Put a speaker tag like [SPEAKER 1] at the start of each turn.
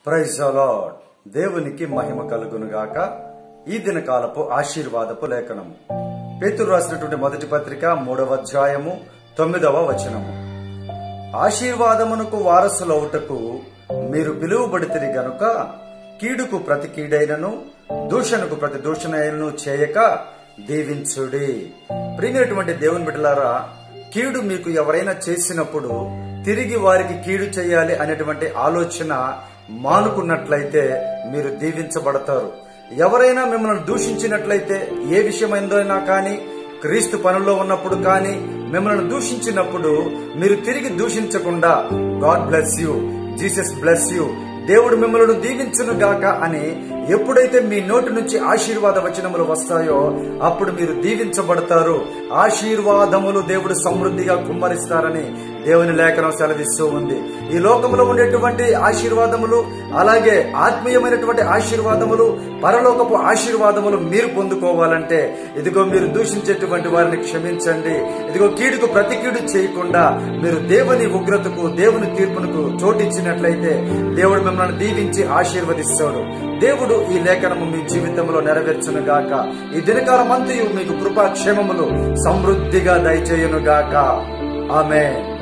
[SPEAKER 1] praise lord దేవునికి మహిమ కలుగునుగాక ఈ దినకాలపు ఆశీర్వాదపు లేఖనము పేతురు రాసినటువంటి మొదటి పత్రిక మూడవ అధ్యాయము తొమ్మిదవ వచనము ఆశీర్వాదమునకు వారసులవుటకు మీరు పిలువబడితిరి గనుక కీడుకు ప్రతి కీడైనను దూషణకు ప్రతి దూషణైనను చేయక దీవించుడి ప్రియమైనటువంటి దేవుని బిడ్డలారా కీడు మీకు ఎవరైనా చేసినప్పుడు తిరిగి వారికి కీడు చేయాలి అనేటువంటి ఆలోచన మానుకున్నట్లయితే మీరు దీవించబడతారు ఎవరైనా మిమ్మల్ని దూషించినట్లయితే ఏ విషయమైందైనా కానీ క్రీస్తు పనుల్లో ఉన్నప్పుడు కానీ మిమ్మల్ని దూషించినప్పుడు మీరు తిరిగి దూషించకుండా God bless you Jesus bless you దేవుడు మిమ్మల్ని దీవించును గాక అని ఎప్పుడైతే మీ నోటి నుంచి ఆశీర్వాద వచనములు వస్తాయో అప్పుడు మీరు దీవించబడతారు ఆశీర్వాదములు దేవుడు సమృద్ధిగా కుమ్మరిస్తారని దేవుని లేఖనం సెలవిస్తూ ఉంది ఈ లోకంలో ఉండేటువంటి ఆశీర్వాదములు అలాగే ఆత్మీయమైనటువంటి ఆశీర్వాదములు పరలోకపు ఆశీర్వాదములు మీరు పొందుకోవాలంటే ఇదిగో మీరు దూషించేటువంటి వారిని క్షమించండి ఇదిగో కీడుకు ప్రతి కీడు చేయకుండా మీరు దేవుని ఉగ్రతకు దేవుని తీర్పునకు చోటిచ్చినట్లయితే దేవుడు మిమ్మల్ని దీవించి ఆశీర్వదిస్తాడు దేవుడు ఈ లేఖనము మీ జీవితంలో నెరవేర్చును గాక ఈ దినకాలం అంతయు మీకు కృపాక్షేమములు సమృద్ధిగా దయచేయును గాక ఆమె